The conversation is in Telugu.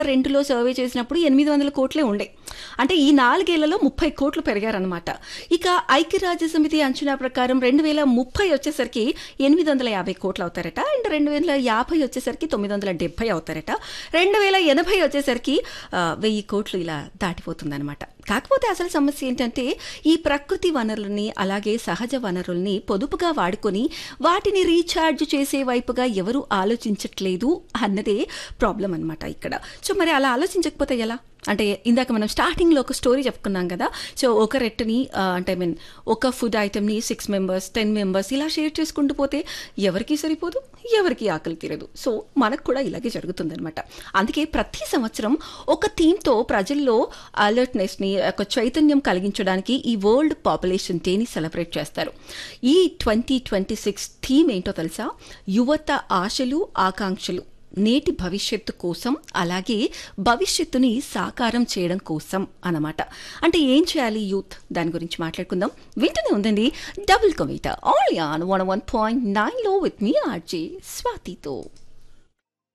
రెండులో సర్వే చేసినప్పుడు ఎనిమిది వందల కోట్లే ఉండే అంటే ఈ నాలుగేళ్లలో ముప్పై కోట్లు పెరిగారనమాట ఇక ఐక్యరాజ్య సమితి అంచనా ప్రకారం రెండు వేల ముప్పై వచ్చేసరికి ఎనిమిది వందల యాభై కోట్లు అవుతారట అండ్ రెండు వేల యాభై వచ్చేసరికి తొమ్మిది వందల డెబ్బై అవుతారట రెండు వేల ఎనభై వచ్చేసరికి ఆ, వెయ్యి కోట్లు ఇలా దాటిపోతుందన్నమాట కాకపోతే అసలు సమస్య ఏంటంటే ఈ ప్రకృతి వనరులని అలాగే సహజ వనరుల్ని పొదుపుగా వాడుకొని వాటిని రీఛార్జ్ చేసే వైపుగా ఎవరు ఆలోచించట్లేదు అన్నదే ప్రాబ్లం అన్నమాట ఇక్కడ సో మరి అలా ఆలోచించకపోతే ఎలా అంటే ఇందాక మనం స్టార్టింగ్లో ఒక స్టోరీ చెప్పుకున్నాం కదా సో ఒక రెట్టని ఆ, అంటే ఐ మీన్ ఒక ఫుడ్ ఐటమ్ని సిక్స్ మెంబర్స్ టెన్ మెంబర్స్ ఇలా షేర్ చేసుకుంటూ పోతే ఎవరికి సరిపోదు ఎవరికి ఆకలి తీరదు సో మనకు కూడా ఇలాగే జరుగుతుందన్నమాట అందుకే ప్రతి సంవత్సరం ఒక థీమ్తో ప్రజల్లో అలర్ట్నెస్ని ఒక చైతన్యం కలిగించడానికి ఈ వరల్డ్ పాపులేషన్ డేని సెలబ్రేట్ చేస్తారు ఈ ట్వంటీ ట్వంటీ సిక్స్ థీమ్ ఏంటో తెలుసా యువత ఆశలు ఆకాంక్షలు నేటి భవిష్యత్తు కోసం అలాగే భవిష్యత్తుని సాకారం చేయడం కోసం అన్నమాట అంటే ఏం చేయాలి యూత్ దాని గురించి మాట్లాడుకుందాం వింటూనే ఉందండి double Kavitha all on one one point నైన్లో విత్ మీ ఆర్జే స్వాతితో